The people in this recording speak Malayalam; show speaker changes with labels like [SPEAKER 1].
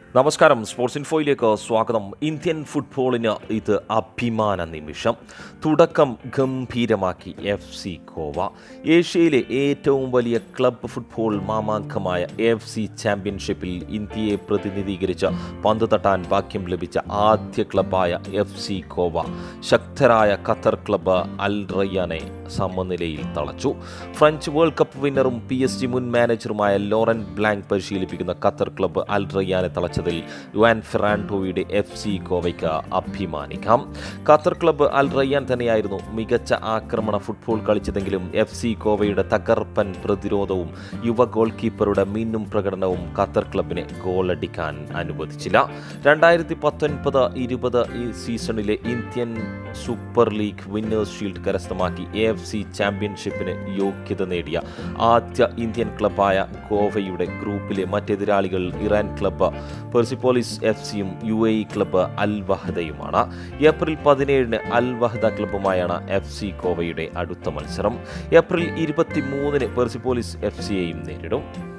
[SPEAKER 1] നമസ്കാരം സ്പോർട്സ് ഇൻഫോയിലേക്ക് സ്വാഗതം ഇന്ത്യൻ ഫുട്ബോളിന് ഇത് അഭിമാന നിമിഷം തുടക്കം ഗംഭീരമാക്കി എഫ് സി ഗോവ ഏഷ്യയിലെ ഏറ്റവും വലിയ ക്ലബ്ബ് ഫുട്ബോൾ മാമാങ്കമായ എഫ് സി ചാമ്പ്യൻഷിപ്പിൽ ഇന്ത്യയെ പ്രതിനിധീകരിച്ച് പന്ത് തട്ടാൻ ഭാഗ്യം ലഭിച്ച ആദ്യ ക്ലബ്ബായ എഫ് സി ഗോവ ശക്തരായ ഖത്തർ ക്ലബ്ബ് അൽ റയ്യാനെ സമനിലയിൽ തളച്ചു ഫ്രഞ്ച് വേൾഡ് കപ്പ് വിന്നറും പി എസ് ജി മുൻ മാനേജറുമായ ലോറൻ ബ്ലാങ്ക് പരിശീലിപ്പിക്കുന്ന ഖത്തർ ക്ലബ്ബ് അൽ റയ്യാനെ തളച്ചതിൽ യുവാൻ ഫെറാൻഡോയുടെ എഫ് സി ഗോവയ്ക്ക് അഭിമാനിക്കാം ഖത്തർ ക്ലബ്ബ് അൽ റയ്യാൻ തന്നെയായിരുന്നു മികച്ച ആക്രമണ ഫുട്ബോൾ കളിച്ചതെങ്കിലും എഫ് സി ഗോവയുടെ തകർപ്പൻ പ്രതിരോധവും യുവ ഗോൾ കീപ്പറുടെ മിന്നും പ്രകടനവും ഖത്തർ ക്ലബിനെ ഗോളടിക്കാൻ അനുവദിച്ചില്ല രണ്ടായിരത്തി പത്തൊൻപത് ഇരുപത് ഈ സീസണിലെ Indian super league winners shield കരസ്ഥമാക്കി എ എഫ് സി ചാമ്പ്യൻഷിപ്പിന് യോഗ്യത നേടിയ ആദ്യ ഇന്ത്യൻ ക്ലബ്ബായ ഗോവയുടെ ഗ്രൂപ്പിലെ മറ്റെതിരാളികൾ ഇറാൻ ക്ലബ്ബ് പെർസിപ്പോളിസ് എഫ് സിയും U A E club Al വഹദയുമാണ് ഏപ്രിൽ പതിനേഴിന് അൽ വഹദ ക്ലബ്ബുമായാണ് എഫ് സി ഗോവയുടെ അടുത്ത മത്സരം ഏപ്രിൽ ഇരുപത്തി മൂന്നിന് പെർസിപ്പോളിസ് എഫ് സിയെയും നേരിടും